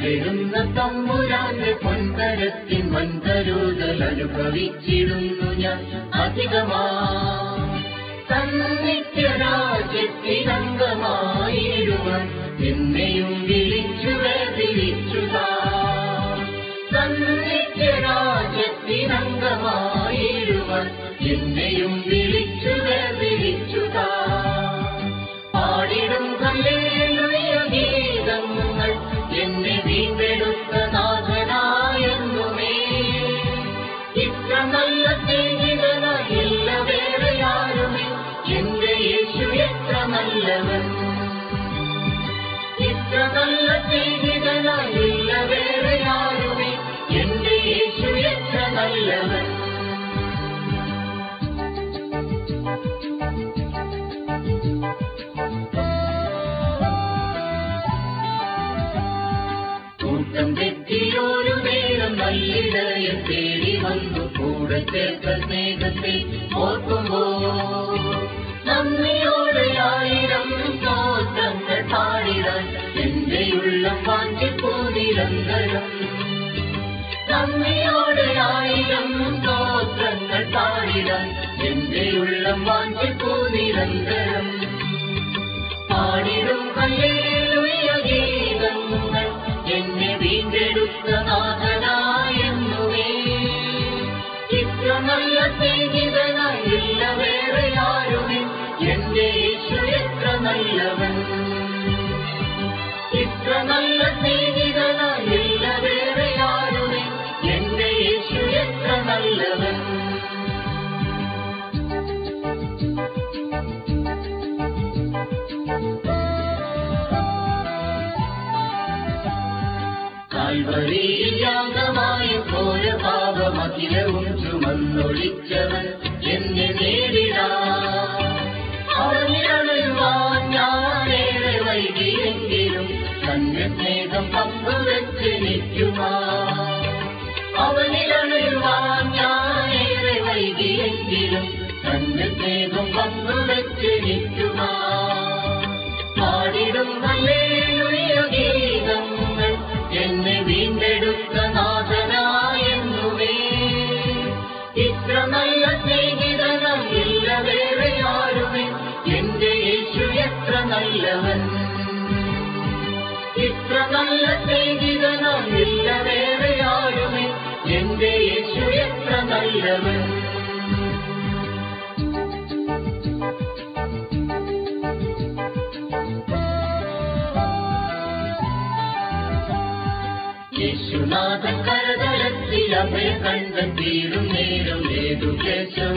വരുന്ന തമ്പുരാന്റെ പൊൻകരത്തിൻ വൻകരുതൽ അനുഭവിച്ചിടുന്നു ഞാൻ അധികമാ സന്നിത്യരാജ്യത്തിനംഗമായിടുവാൻ എന്നെയും വിളിച്ചു വേദിരിച്ചുതാ സന്നിത്യരാജ്യത്തിനംഗമായിടുവാൻ എന്നെയും വിളിച്ചു വേദിരിച്ചുതാ പാടിടും ഹല്ലേലൂയ ഗീതങ്ങൾ എന്നെ വീണ്ടെടുത്ത നാഥനായെന്നുമേ ഇത്ര നല്ല സ്നേഹിതനായില്ല വേറെ ആരുമേ എന്റെ യേശു എത്ര നല്ലവൻ ഇത്ര നല്ല സ്നേഹിതനായില്ല വേറെ ആരുമേ എന്റെ യേശു എത്ര നല്ലവൻ കൂട്ടം തെറ്റിയൊരു നേരം നല്ലിടയെ തേടി വന്നു കൂടെ ചേർത്ത സ്നേഹത്തെ ഓർക്കുമ്പോ നന്ദിയോടെ ആയിരം തോറ്റങ്ങൾ പാടിടാൻ എന്റെ ഉള്ളം വാങ്ങിപ്പോ നിരന്തരം നന്ദിയോടെ ആയിരം തോറ്റങ്ങൾ പാടിടാൻ എന്റെ ഉള്ളം വാങ്ങിപ്പോ നിരന്തരം പാടിടും ഹല്ലേലൂയ ഗീതങ്ങൾ എന്നെ വീണ്ടെടുത്ത നാഥനായെന്നുമേ ഇത്ര നല്ല സ്നേഹിതനായില്ല വേറെ ആരുമേ എന്റെ യേശു എത്ര നല്ലവൻ ഇത്ര നല്ല സ്നേഹിതനായില്ല വേറെ ആരുമേ എന്റെ യേശു എത്ര നല്ലവൻ കാൽവരിയാഗമായ ഘോര പാപമഖിലവും ചുമന്നൊഴിച്ചവൻ എന്നെ നേരിടാ അവനിരണയുവാൻ ഞാനേറെ വൈകിയെങ്കിലും തന്റെ സ്നേഹം പങ്കുവെച്ച് നിൽക്കുമാ അവനിരണയുവാൻ ഞാനേറെ വൈകിയെങ്കിലും തന്റെ സ്നേഹം പങ്കുവെച്ച് നിൽക്കുമാ പാടിടും ഹല്ലേലൂയ ഗീതങ്ങൾ എന്നെ വീണ്ടെടുത്ത നാഥനായെന്നുമേ ഇത്ര നല്ല സ്നേഹിതനില്ല വേറെ ആരുമേ എന്റെ യേശു എത്ര നല്ലവൻ ഇത്ര നല്ല സ്നേഹിതനില്ല വേറെ ആരുമേ എന്റെ യേശു എത്ര നല്ലവൻ യേശുനാഥൻ കരതലത്തിൽ അഭയ കണ്ടെത്തിയിടും നേരം ഏതു കേശവ